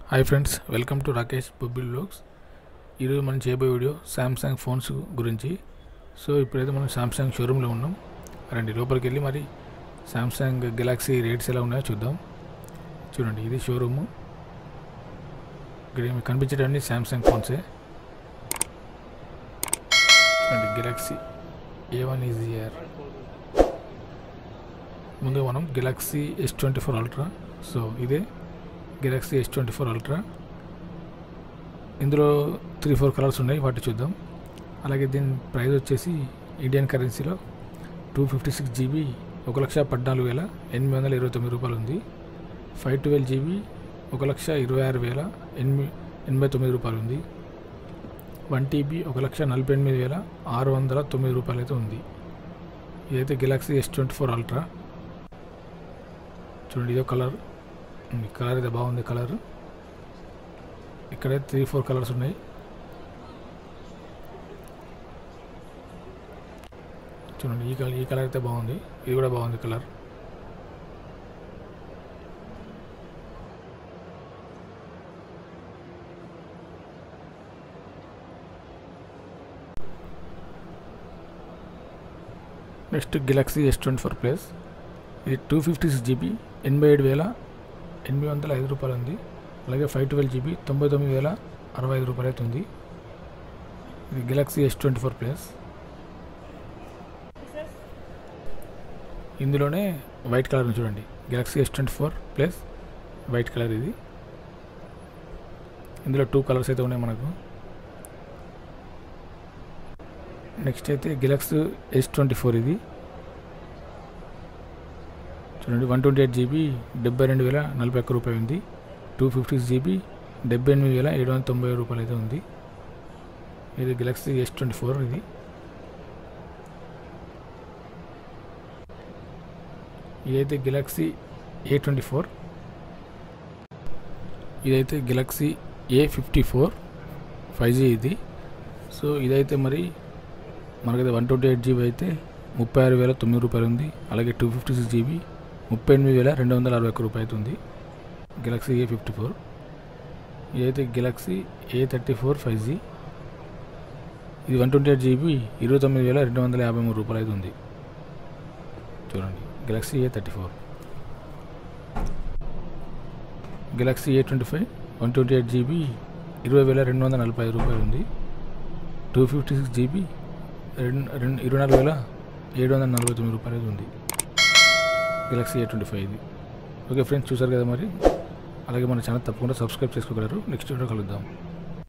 hi friends welcome to Rakesh Bobbil blogs ఈరోజు మనం చేయబోయే వీడియో శాంసంగ్ ఫోన్స్ గురించి సో ఇప్పుడైతే మనం శాంసంగ్ షోరూంలో ఉన్నాం రండి లోపలికి వెళ్ళి మరి శాంసంగ్ గెలాక్సీ రేట్స్ ఎలా ఉన్నాయో చూద్దాం చూడండి ఇది షోరూము ఇక్కడ మీకు కనిపించేటన్ని శాంసంగ్ ఫోన్సే చూడండి గెలాక్సీ ఏ వన్ ఈజీఆర్ ముందుగా మనం Galaxy S twenty four ultra so ఇదే Galaxy S twenty four ultra ఇందులో త్రీ ఫోర్ కలర్స్ ఉన్నాయి వాటి చూద్దాం అలాగే దీని ప్రైస్ వచ్చేసి ఇండియన్ కరెన్సీలో టూ ఫిఫ్టీ సిక్స్ జీబీ ఒక లక్ష పద్నాలుగు వేల ఎనిమిది వందల ఇరవై తొమ్మిది రూపాయలు ఉంది ఫైవ్ ట్వెల్వ్ జీబీ ఒక లక్ష ఇరవై ఆరు వేల ఎనిమిది ఎనభై తొమ్మిది రూపాయలు ఉంది వన్ టీబీ ఒక లక్ష నలభై ఎనిమిది వేల ఆరు వందల తొమ్మిది రూపాయలు అయితే ఉంది ఇదైతే Galaxy S twenty four ultra చూడండి ఇదో కలర్ ఈ కలర్ అయితే బాగుంది కలర్ ఇక్కడే త్రీ ఫోర్ కలర్స్ ఉన్నాయి చూడండి ఈ కలర్ ఈ కలర్ అయితే బాగుంది ఇది కూడా బాగుంది colour next Galaxy S twenty four plus ఇది టూ ఫిఫ్టీ సిక్స్ జీబీ ఎనభై ఏడు వేల ఎనిమిది వందల ఐదు రూపాయలు ఉంది అలాగే ఫైవ్ ట్వెల్వ్ జీబీ తొంభై తొమ్మిది వేల అరవై ఐదు రూపాయలు అయితే ఉంది ఇది Galaxy S twenty four plus ఇందులోనే వైట్ కలర్ చూడండి Galaxy S twenty four plus white colour ఇది ఇందులో టూ కలర్స్ అయితే ఉన్నాయి మనకు నెక్స్ట్ అయితే గెలాక్సీ ఎస్ ట్వంటీ ఫోర్ ఇది చూడండి వన్ ట్వంటీ ఎయిట్ జీబీ డెబ్బై రెండు వేల నలభై ఒక్క రూపాయలు ఉంది టూ ఫిఫ్టీ జీబీ డెబ్బై ఎనిమిది వేల ఏడు వందల తొంభై రూపాయలు అయితే ఉంది ఇది గెలాక్సీ ఎస్ ట్వంటీ ఫోర్ ఇది ఇదైతే గెలాక్సీ ఏ ట్వంటీ ఫోర్ ఇదైతే Galaxy A fifty four five G ఇది సో ఇదైతే మరి మనకైతే వన్ ట్వంటీ ఎయిట్ జీబీ అయితే ముప్పై ఆరు వేల తొమ్మిది రూపాయలు ఉంది అలాగే టూ ఫిఫ్టీ సిక్స్ జీబీ ముప్పై ఎనిమిది వేల రెండు వందల అరవై ఒక్క రూపాయలు ఉంది గెలాక్సీ ఏ ఫిఫ్టీ ఫోర్ ఇదైతే Galaxy A thirty four five G ఇది వన్ ట్వంటీ ఎయిట్ జీబీ ఇరవై తొమ్మిది వేల రెండు వందల యాభై మూడు రూపాయలు అయితే ఉంది చూడండి Galaxy A thirty four Galaxy A twenty five one twenty eight GB ఇరవై వేల రెండు వందల నలభై ఐదు రూపాయలు ఉంది టూ ఫిఫ్టీ సిక్స్ జీబీ రెండు రెండు ఇరవై నాలుగు వేల ఏడు వందల నలభై తొమ్మిది రూపాయలు అయితే ఉంది గెలాక్సీ ఏ ట్వంటీ ఫైవ్ ఇది ఓకే ఫ్రెండ్స్ చూసారు కదా మరి అలాగే మన ఛానల్ తప్పకుండా సబ్స్క్రైబ్ చేసుకోగలరు నెక్స్ట్ వీడియో కలుద్దాం